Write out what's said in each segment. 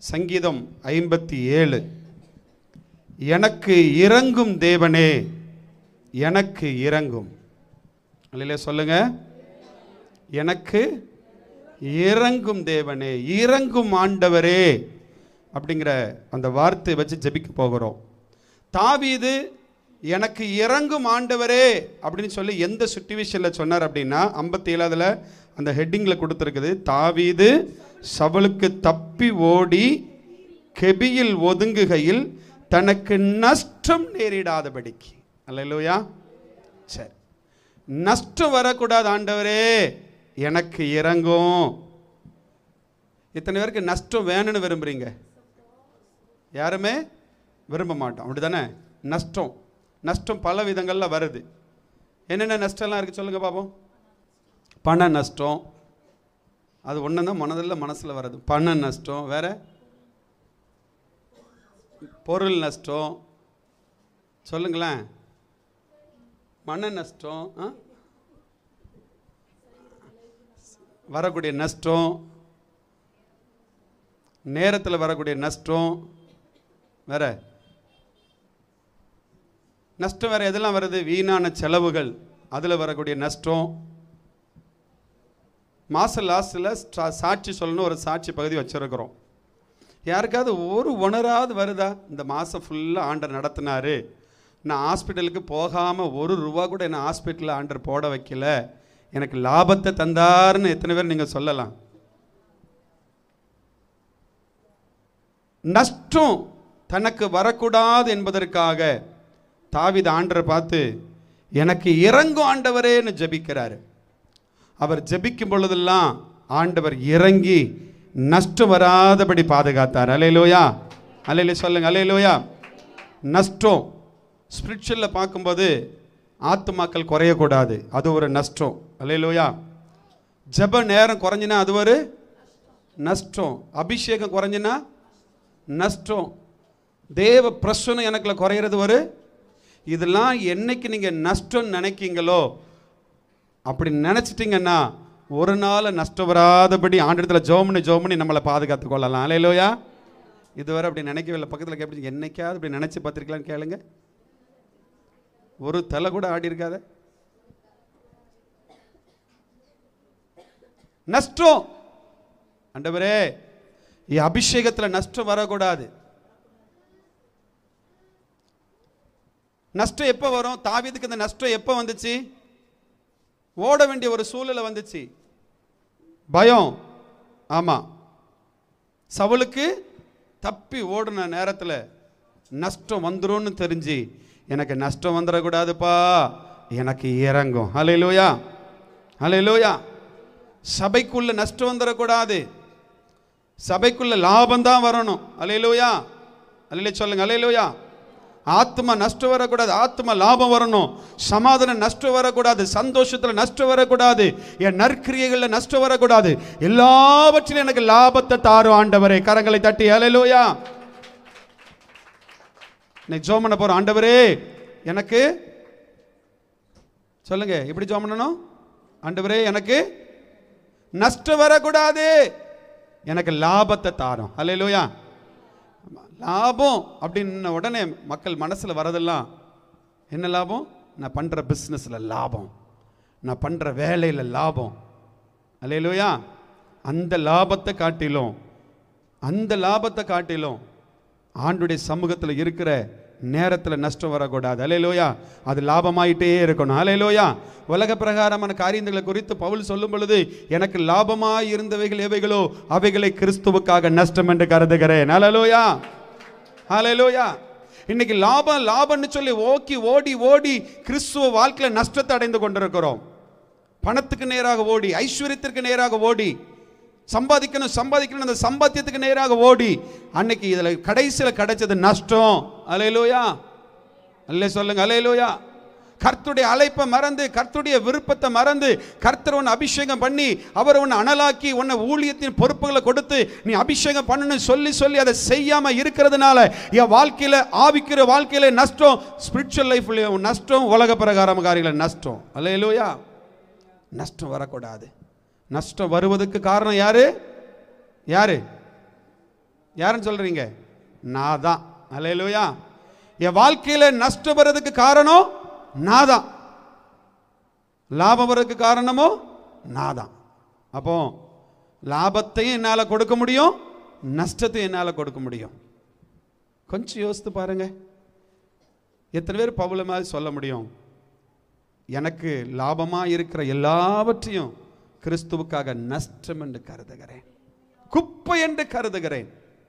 சங்கீதம் ஐம்பத்தி ஏழு எனக்கு இறங்கும் தேவனே எனக்கு இறங்கும் அல்லையில சொல்லுங்க எனக்கு இறங்கும் தேவனே இறங்கும் ஆண்டவரே அப்படிங்கிற அந்த வார்த்தையை வச்சு ஜெபிக்க போகிறோம் தாவீது எனக்கு இறங்கும் ஆண்டவரே அப்படின்னு சொல்லி எந்த சுச்சுவேஷனில் சொன்னார் அப்படின்னா ஐம்பத்தி ஏழாவதுல அந்த ஹெட்டிங்கில் கொடுத்துருக்குது தாவீது சவலுக்கு தப்பி ஓடி கெபியில் ஒதுங்குகையில் தனக்கு நஷ்டம் நேரிடாதபடிக்கு அல்லையா சரி நஷ்டம் வரக்கூடாது ஆண்டவரே எனக்கு இறங்கும் இத்தனை பேருக்கு நஷ்டம் வேணும்னு விரும்புறீங்க யாருமே விரும்ப மாட்டோம் அப்படி தானே நஷ்டம் நஷ்டம் பல விதங்களில் வருது என்னென்ன நஷ்டம்லாம் இருக்குது சொல்லுங்க பாப்போம் பண நஷ்டம் அது ஒன்று தான் மனதில் மனசில் வர்றது பண நஷ்டம் வேற பொருள் நஷ்டம் சொல்லுங்களேன் மன நஷ்டம் ஆ? வரக்கூடிய நஷ்டம் நேரத்தில் வரக்கூடிய நஷ்டம் வேற நஷ்டம் வேற எதெல்லாம் வருது வீணான செலவுகள் அதில் வரக்கூடிய நஷ்டம் மாச லாஸ்ட்டில் சாட்சி சொல்லணும் ஒரு சாட்சி பகுதி வச்சிருக்கிறோம் யாருக்காவது ஒரு உணராவது வருதா இந்த மாதம் ஃபுல்லாக ஆண்டர் நடத்தினாரு நான் ஹாஸ்பிட்டலுக்கு போகாமல் ஒரு ரூபா கூட என்ன ஹாஸ்பிட்டலில் ஆண்டர் போட வைக்கல எனக்கு லாபத்தை தந்தாருன்னு எத்தனை பேர் நீங்கள் சொல்லலாம் நஷ்டம் தனக்கு வரக்கூடாது என்பதற்காக தாவீது ஆண்டரை பார்த்து எனக்கு இறங்கும் ஆண்டவரேன்னு ஜெபிக்கிறாரு அவர் ஜெபிக்கும் பொழுதெல்லாம் ஆண்டவர் இறங்கி நஷ்டம் வராதபடி பாதுகாத்தார் அலையிலோயா அலையில சொல்லுங்க அலையிலோயா நஷ்டம் ஸ்பிரிச்சுவலில் பார்க்கும்போது ஆத்துமாக்கள் குறையக்கூடாது அது ஒரு நஷ்டம் அலையிலோயா ஜெப நேரம் குறைஞ்சினா அது ஒரு நஷ்டம் அபிஷேகம் குறைஞ்சினா நஷ்டம் தேவ பிரசனம் எனக்குள்ள குறையிறது ஒரு இதெல்லாம் என்னைக்கு நீங்கள் நஷ்டம் நினைக்கீங்களோ அப்படி நினச்சிட்டிங்கன்னா ஒரு நாள் நஷ்டம் வராதபடி ஆண்டிடத்துல ஜோமனி ஜோமனி நம்மளை பாதுகாத்து கொள்ளலாம் அலையிலோயா இதுவரை அப்படி நினைக்கவே இல்லை பக்கத்தில் கேட்டு என்னைக்காவது அப்படி நினச்சி பார்த்துருக்கலான்னு கேளுங்க ஒரு தலை கூட ஆடி இருக்காத நஷ்டம் ஆண்டவரே என் அபிஷேகத்தில் நஷ்டம் வரக்கூடாது நஷ்டம் எப்போ வரும் தாவீதுக்கு இந்த நஷ்டம் எப்போ வந்துச்சு ஓட வேண்டிய ஒரு சூழ்நிலை வந்துச்சு பயம் ஆமாம் சவுலுக்கு தப்பி ஓடின நேரத்தில் நஷ்டம் வந்துரும்னு தெரிஞ்சு எனக்கு நஷ்டம் வந்துடக்கூடாதுப்பா எனக்கு இறங்கும் ஹalleluya ஹalleluya சபைக்குள்ள நஷ்டம் வந்துடக்கூடாது சபைக்குள்ள லாபம் தான் வரணும் அலையிலோயா அல்லையில சொல்லுங்க அலையிலோயா ஆத்மா நஷ்டம் வரக்கூடாது ஆத்மா லாபம் வரணும் சமாதானம் நஷ்டம் வரக்கூடாது சந்தோஷத்தில் நஷ்டம் வரக்கூடாது என் நற்கிரியைகளில் நஷ்டம் வரக்கூடாது எல்லாவற்றிலும் எனக்கு லாபத்தை தாரும் ஆண்டவரே கரங்களை தட்டி அலையிலோயா இன்னைக்கு ஜோம் பண்ண போறோம் ஆண்டவரே எனக்கு சொல்லுங்க எப்படி ஜோம் பண்ணணும் ஆண்டவரே எனக்கு நஷ்டம் வரக்கூடாது எனக்கு லாபத்தை தாரும் அல்லையிலோயா லாபம் அப்படின்ன உடனே மக்கள் மனசில் வரதெல்லாம் என்ன லாபம் நான் பண்ணுற பிஸ்னஸில் லாபம் நான் பண்ணுற வேலையில் லாபம் அல்லையிலோயா அந்த லாபத்தை காட்டிலும் அந்த லாபத்தை காட்டிலும் ஆண்டுடைய சமூகத்தில் இருக்கிற நேரத்தில் நஷ்டம் வரக்கூடாது அலையிலோயா அது லாபமாயிட்டே இருக்கணும் அலையிலோயா உலக பிரகாரமான காரியங்களை குறித்து பவுல் சொல்லும் பொழுது எனக்கு லாபமாய் இருந்தவைகள் எவைகளோ அவைகளை கிறிஸ்துவுக்காக நஷ்டம் என்று கருதுகிறேன் அலையிலோயா அலையிலோயா இன்னைக்கு லாபம் லாபம்னு சொல்லி ஓக்கி ஓடி ஓடி கிறிஸ்துவ வாழ்க்கையில் நஷ்டத்தை அடைந்து கொண்டிருக்கிறோம் பணத்துக்கு நேராக ஓடி ஐஸ்வர்யத்திற்கு நேராக ஓடி சம்பாதிக்கணும் சம்பாதிக்கணும் அந்த சம்பாத்தியத்துக்கு நேராக ஓடி அன்னைக்கு இதில் கடைசியில் கிடைச்சது நஷ்டம் அலையிலோயா அல்லே சொல்லுங்க அலையிலோயா கர்த்துடைய அழைப்பை மறந்து கர்த்துடைய விருப்பத்தை மறந்து கர்த்தர் உன்னை அபிஷேகம் பண்ணி அவர் உன்னை அனலாக்கி உன்னை ஊழியத்தின் பொறுப்புகளை கொடுத்து நீ அபிஷேகம் பண்ணணும்னு சொல்லி சொல்லி அதை செய்யாம இருக்கிறதுனால என் வாழ்க்கையில ஆவிக்கிற வாழ்க்கையில நஷ்டம் ஸ்பிரிச்சுவல் லைஃப்ல நஷ்டம் உலக பிரகாரம் காரியங்கள நஷ்டம் அல்லையிலோயா நஷ்டம் வரக்கூடாது நஷ்டம் வருவதற்கு காரணம் யாரு யாரு யாருன்னு சொல்றீங்க நான் தான் அலையலூயா என் வாழ்க்கையில நஷ்டம் வர்றதுக்கு காரணம் நான் தான் லாபம் வர்றதுக்கு காரணமோ நான் தான் அப்போ லாபத்தையும் என்னால் கொடுக்க முடியும் நஷ்டத்தையும் என்னால் கொடுக்க முடியும் கொஞ்சம் யோசித்து பாருங்க எத்தனை பேர் பவுல மாதிரி சொல்ல முடியும் எனக்கு லாபமாக இருக்கிற எல்லாவற்றையும் கிறிஸ்துவுக்காக நஷ்டம் என்று கருதுகிறேன் குப்பை என்று கருதுகிறேன்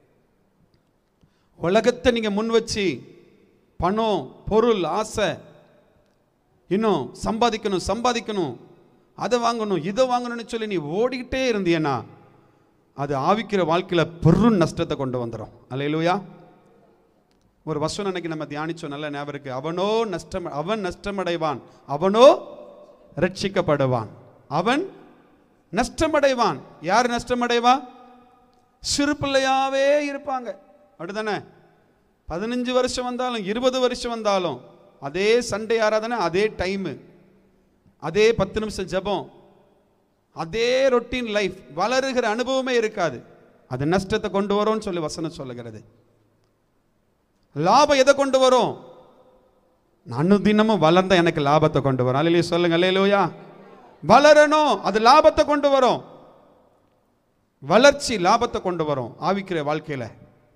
உலகத்தை நீங்க முன் வச்சு பணம் பொருள் ஆசை இன்னும் சம்பாதிக்கணும் சம்பாதிக்கணும் அதை வாங்கணும் இதை வாங்கணும்னு சொல்லி நீ ஓடிக்கிட்டே இருந்தியன்னா அது ஆவிக்கிற வாழ்க்கையில பெரும் நஷ்டத்தை கொண்டு வந்துடும் அல்லையிலூயா ஒரு வசனம் அன்னைக்கு நம்ம தியானிச்சோம் நல்ல ஞாபகம் இருக்கு அவனோ நஷ்டம் அவன் நஷ்டமடைவான் அவனோ ரட்சிக்கப்படுவான் அவன் நஷ்டமடைவான் யார் நஷ்டமடைவா சிறு பிள்ளையாவே இருப்பாங்க அப்படிதானே பதினஞ்சு வருஷம் வந்தாலும் இருபது வருஷம் வந்தாலும் அதே சண்டே ஆராதனை அதே டைமு அதே பத்து நிமிஷம் ஜெபம் அதே ரொட்டீன் லைஃப் வளருகிற அனுபவமே இருக்காது அது நஷ்டத்தை கொண்டு வரும்னு சொல்லி வசனம் சொல்லுகிறது லாபம் எதை கொண்டு வரும் அனுதினமும் வளர்ந்த எனக்கு லாபத்தை கொண்டு வரும் அல்லையே சொல்லுங்க அல்லையிலோயா வளரணும் அது லாபத்தை கொண்டு வரும் வளர்ச்சி லாபத்தை கொண்டு வரும் ஆவிக்கிற வாழ்க்கையில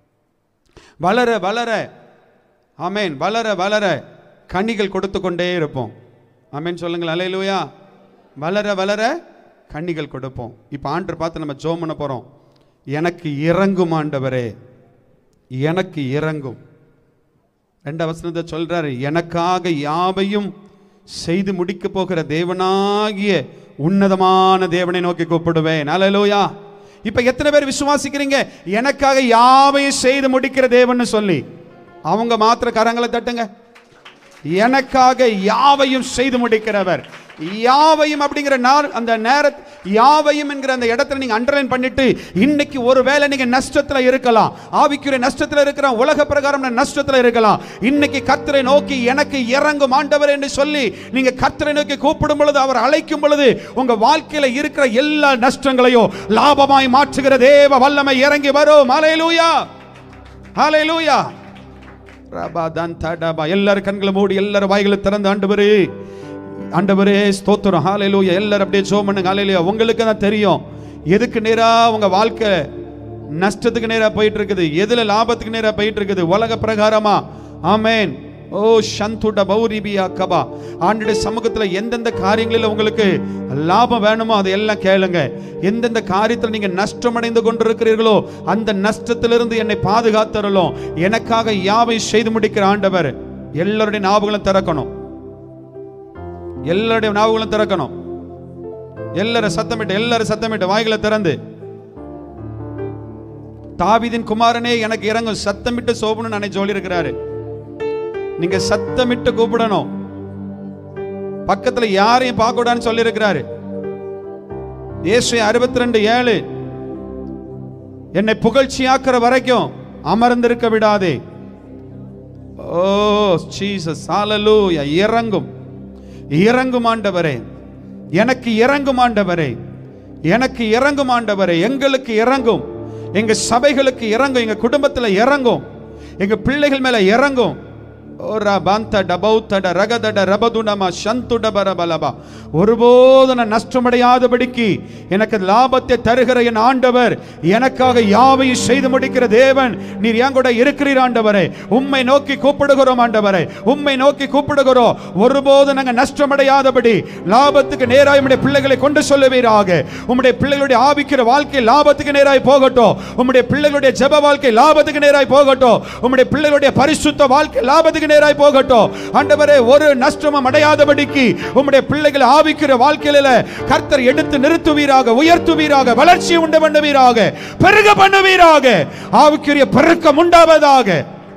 வளர வளர ஆமேன் வளர வளர கனிகள் கொடுத்து கொண்டே இருப்போம் ஆமேன் சொல்லுங்கள் அலையிலுயா வளர வளர கனிகள் கொடுப்போம் இப்போ ஆண்டு பார்த்து நம்ம ஜோம் பண்ண போகிறோம் எனக்கு இறங்கும் ஆண்டவரே எனக்கு இறங்கும் ரெண்டாம் வசனத்தை சொல்றாரு எனக்காக யாவையும் செய்து முடிக்க போகிற தேவனாகிய உன்னதமான தேவனை நோக்கி கூப்பிடுவேன் அல்லேலூயா இப்ப எத்தனை பேர் விசுவாசிக்கிறீங்க எனக்காக யாவையும் செய்து முடிக்கிற தேவன்னு சொல்லி அவங்க மாத்திர கரங்களை தட்டுங்க எனக்காக யாவையும் செய்து முடிக்கிறவர் யாவையும் அப்படிங்கிற நாள் அந்த நேர யாவையும் என்கிற அந்த இடத்துல நீங்க அண்டர்லைன் பண்ணிட்டு இன்னைக்கு ஒருவேளை நீங்க நஷ்டத்துல இருக்கலாம் ஆவிக்குரிய நஷ்டத்துல இருக்கிற உலக பிரகாரம் நஷ்டத்துல இருக்கலாம் இன்னைக்கு கர்த்தரை நோக்கி எனக்கு இறங்கும் ஆண்டவர் என்று சொல்லி நீங்க கர்த்தரை நோக்கி கூப்பிடும் பொழுது அவர் அழைக்கும் பொழுது உங்க வாழ்க்கையில இருக்கிற எல்லா நஷ்டங்களையும் லாபமாய் மாற்றுகிற தேவ வல்லமை இறங்கி வரும் ஹalleluya ஹalleluya ரபா தன் தடபா எல்லாரும் கண்களை மூடி எல்லாரும் வாய்களை திறந்து ஆண்டவரே ஆண்டவரே ஸ்தோத்திரம் ஹalleluya எல்லாரும் அப்படியே ஜெபம் பண்ணுங்க ஹalleluya உங்களுக்கு தான் தெரியும் எதுக்கு நேரா உங்க வாழ்க்கை நஷ்டத்துக்கு நேரா போயிட்டு இருக்குது எதுல லாபத்துக்கு நேரா போயிட்டு இருக்குது உலக பிரகாரமா ஆமென் ஓ சந்துட பௌரிபியா கபா ஆண்டுடைய சமூகத்துல எந்தெந்த காரியங்களில் உங்களுக்கு லாபம் வேணுமோ அதை எல்லாம் கேளுங்க எந்தெந்த காரியத்தில் நீங்க நஷ்டமடைந்து கொண்டிருக்கிறீர்களோ அந்த நஷ்டத்திலிருந்து என்னை பாதுகாத்தரலும் எனக்காக யாவை செய்து முடிக்கிற ஆண்டவர் எல்லாருடைய ஞாபகங்களும் திறக்கணும் எல்லாருடைய ஞாபகங்களும் திறக்கணும் எல்லாரும் சத்தமிட்டு எல்லாரும் சத்தமிட்டு வாய்களை திறந்து தாவீதின் குமாரனே எனக்கு இறங்கும் சத்தமிட்டு சோபனு நான் சொல்லியிருக்கிறாரு நீங்க சத்தமிட்டு கூப்பிடணும் பக்கத்துல யாரையும் பார்க்க கூடாதுன்னு சொல்லியிருக்கிறாரு இயேசு அறுபத்தி ரெண்டு ஏழு என்னை புகழ்ச்சியாக்குற வரைக்கும் அமர்ந்திருக்க விடாதே ஓ ஜீசஸ் ஹalleluya இறங்கும் இறங்கும் ஆண்டவரே எனக்கு இறங்கும் ஆண்டவரே எனக்கு இறங்கும் ஆண்டவரே எங்களுக்கு இறங்கும் எங்க சபைகளுக்கு இறங்கும் எங்க குடும்பத்துல இறங்கும் எங்க பிள்ளைகள் மேல இறங்கும் ஓரா பாந்த டபௌத்தட ரகதட ரபதுனமா சந்துடபரபலபா ஒருபோதும் நான் நஷ்டமடையாதபடிக்கு எனக்கு லாபத்தை தருகிற என் ஆண்டவர் எனக்காக யாவையும் செய்து முடிக்கிற தேவன் நீர் என் கூட இருக்கிறீர் ஆண்டவரே உம்மை நோக்கி கூப்பிடுகிறோம் ஆண்டவரே உம்மை நோக்கி கூப்பிடுகிறோம் ஒருபோதும் நாங்கள் நஷ்டமடையாதபடி லாபத்துக்கு நேராய் உம்முடைய பிள்ளைகளை கொண்டு சொல்லுவீராக உம்முடைய பிள்ளைகளுடைய ஆவிக்கிற வாழ்க்கை லாபத்துக்கு நேராய் போகட்டும் உம்முடைய பிள்ளைகளுடைய ஜெப வாழ்க்கை லாபத்துக்கு நேராய் போகட்டும் உம்முடைய பிள்ளைகளுடைய பரிசுத்த வாழ்க்கை லாபத்துக்கு நேராய் போகட்டும் ஆண்டவரே ஒரு நஷ்டமும் அடையாதபடிக்கு உம்முடைய பிள்ளைகள் ஆவிக்கிற வாழ்க்கையில கர்த்தர் எடுத்து நிறுத்துவீராக உயர்த்துவீராக வளர்ச்சி உண்டு பண்ணுவீராக பெருக பண்ணுவீராக ஆவிக்குரிய பெருக்கம் உண்டாவதாக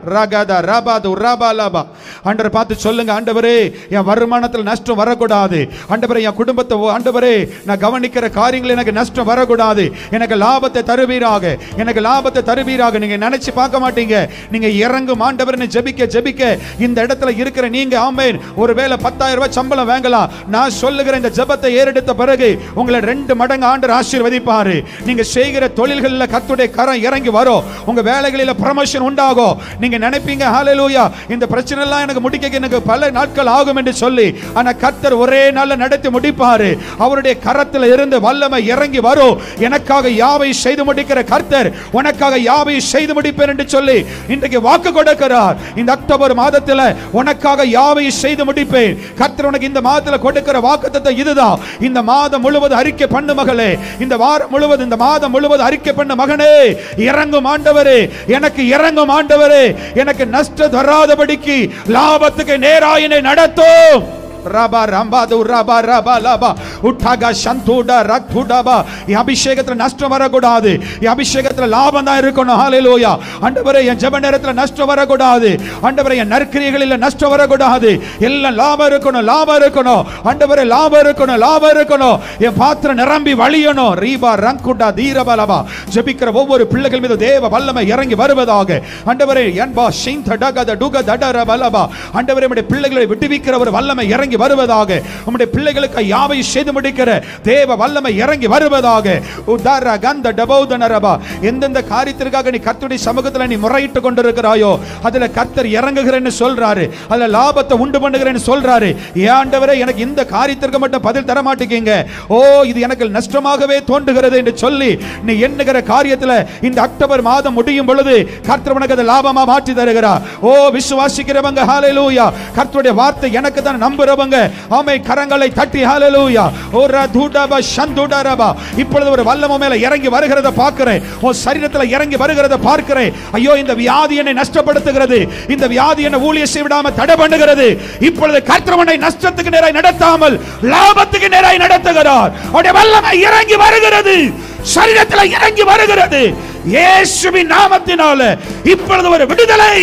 ரகத ரபாது ரபா லபா ஆண்டவரை பார்த்து சொல்லுங்க ஆண்டவரே என் வருமானத்தில் நஷ்டம் வரக்கூடாது ஆண்டவரே என் குடும்பத்தை ஓ- ஆண்டவரே நான் கவனிக்கிற காரியங்கள் எனக்கு நஷ்டம் வரக்கூடாது எனக்கு லாபத்தை தருவீராக எனக்கு லாபத்தை தருவீராக நீங்க நினைச்சு பார்க்க மாட்டீங்க நீங்க இறங்கும் ஆண்டவர்னு ஜெபிக்க ஜெபிக்க இந்த இடத்துல இருக்கிற நீங்க ஆமேன் ஒருவேளை பத்தாயிரம் ரூபாய் சம்பளம் வாங்கலாம் நான் சொல்லுகிற இந்த ஜெபத்தை ஏறெடுத்த பிறகு உங்களை ரெண்டு மடங்கு ஆண்டர் ஆசீர்வதிப்பாரு நீங்க செய்கிற தொழில்களில் கர்த்தருடைய கரம் இறங்கி வரும் உங்க வேலைகளில் ப்ரமோஷன் உண்டாகும் நீங்க நினைப்பீங்க ஹalleluya இந்த பிரச்சனை எல்லாம் எனக்கு முடிக்க எனக்கு பல நாட்கள் ஆகும் என்று சொல்லி ஆனா கர்த்தர் ஒரே நாள்ல நடத்தி முடிப்பாரு அவருடைய கரத்தில் இருந்து வல்லமை இறங்கி வரும் எனக்காக யாவை செய்து முடிக்கிற கர்த்தர் உனக்காக யாவை செய்து முடிப்பேன் என்று சொல்லி இன்றைக்கு வாக்கு கொடுக்கிறார் இந்த அக்டோபர் மாதத்துல உனக்காக யாவை செய்து முடிப்பேன் கர்த்தர் உனக்கு இந்த மாதத்துல கொடுக்கிற வாக்குத்தத்தம் இதுதான் இந்த மாதம் முழுவதும் அறிக்கை பண்ணு மகளே இந்த வாரம் முழுவதும் இந்த மாதம் முழுவதும் அறிக்கை பண்ண மகனே இறங்கும் ஆண்டவரே எனக்கு இறங்கும் ஆண்டவரே எனக்கு நஷ்டம் தராதபடிக்கு லாபத்துக்கு நேராயினை நடத்தும் ரபா ரம்பாது ரபா ரபா லபா உட்டாகா சந்தூட ரக்துடபா என் அபிஷேகத்துல நஷ்டம் வரக்கூடாது என் அபிஷேகத்துல லாபம் தான் இருக்கணும் ஹalleluya ஆண்டவரே என் ஜெப நேரத்துல நஷ்டம் வரக்கூடாது ஆண்டவரே என் நற்கிரியைகளில் நஷ்டம் வரக்கூடாது எல்லாம் லாபம் இருக்கணும் லாபம் இருக்கணும் ஆண்டவரே லாபம் இருக்கணும் லாபம் இருக்கணும் என் பாத்திரம் நிரம்பி வழியணும் ரீபா ரங்குடா தீரபலபா ஜெபிக்கிற ஒவ்வொரு பிள்ளைகள் மீது தேவ வல்லமை இறங்கி வருவதாக ஆண்டவரே என்பா ஷிந்த டகத டுக தடர பலபா ஆண்டவரே உம்முடைய பிள்ளைகளை விட்டுவிக்கிற ஒரு வல்லமை இறங்கி வருவதாக உம்முடைய பிள்ளைகளுக்கு யாவை செய்து முடிக்கிற தேவ வல்லமை இறங்கி வருவதாக உதார கந்த டபௌதனரபா எந்தெந்த காரியத்திற்காக நீ கர்த்தருடைய சமூகத்தில் நீ முறையிட்டு கொண்டிருக்கிறாயோ அதுல கர்த்தர் இறங்குகிறேன்னு சொல்றாரு அதுல லாபத்தை உண்டு பண்ணுகிறேன்னு சொல்றாரு ஏன் ஆண்டவரே எனக்கு இந்த காரியத்திற்கு மட்டும் பதில் தர மாட்டேங்க ஓ இது எனக்கு நஷ்டமாகவே தோன்றுகிறது என்று சொல்லி நீ எண்ணுகிற காரியத்துல இந்த அக்டோபர் மாதம் முடியும் பொழுது கர்த்தர் உனக்கு அதை லாபமா மாற்றி தருகிறார் ஓ விசுவாசிக்கிறவங்க ஹalleluya கர்த்தருடைய வார்த்தை எனக்கு தான் நம்புறவங்க ஆமை கரங்களை தட்டி ஹalleluya ஓ ரதுடப சந்துடரபா இப்பொழுது ஒரு வல்லம மேல இறங்கி வருகிறத பார்க்கிறேன் உன் சரீரத்துல இறங்கி வருகிறத பார்க்கிறேன் ஐயோ இந்த வியாதி என்னை நஷ்டப்படுத்துகிறது இந்த வியாதி என்னை ஊழிய செய்ய விடாம தடை பண்ணுகிறது இப்பொழுது கர்த்தரவனை நஷ்டத்துக்கு நேராய் நடத்தாமல் லாபத்துக்கு நேராய் நடத்துகிறார் அவருடைய வல்லமை இறங்கி வருகிறது சரீரத்தில் இறங்கி வருகிறது இயேசுவின் நாமத்தினால இப்பொழுது ஒரு விடுதலை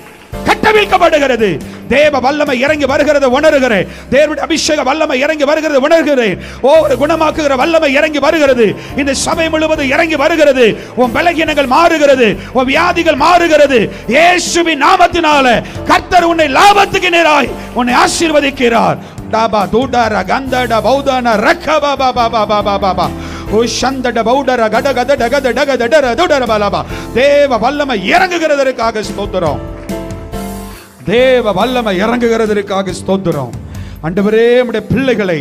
கட்டவிழ்க்கப்படுகிறது தேவ வல்லமை இறங்கி வருகிறது உணர்கிறேன் தேவனுடைய அபிஷேக வல்லமை இறங்கி வருகிறது உணர்கிறேன் ஒவ்வொரு குணமாக்குகிற வல்லமை இறங்கி வருகிறது இந்த சபை முழுவதும் இறங்கி வருகிறது உன் பலகீனங்கள் மாறுகிறது உன் வியாதிகள் மாறுகிறது இயேசுவின் நாமத்தினால கர்த்தர் உன்னை லாபத்துக்கு நேராய் உன்னை ஆசீர்வதிக்கிறார் டாபா தூடார கந்தட பௌதான ரக்கபா பாபா பாபா பாபா பா ஓ சந்தட பௌடர கட கத டகத டகத டர துடர பலபா தேவ வல்லமை இறங்குகிறதற்காக ஸ்தோத்திரம் தேவ வல்லமை இறங்குகிறதற்காக ஸ்தோத்திரம் ஆண்டவரே நம்முடைய பிள்ளைகளை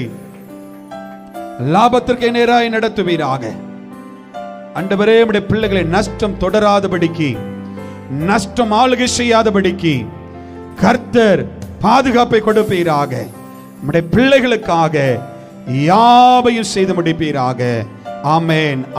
லாபத்திற்கு நேராய் நடத்துவீராக ஆண்டவரே நம்முடைய பிள்ளைகளை நஷ்டம் தொடராதபடிக்கு நஷ்டம் ஆளுகை செய்யாதபடிக்கு கர்த்தர் பாதுகாப்பை கொடுப்பீராக நம்முடைய பிள்ளைகளுக்காக யாவையும் செய்து முடிப்பீராக ஆமென்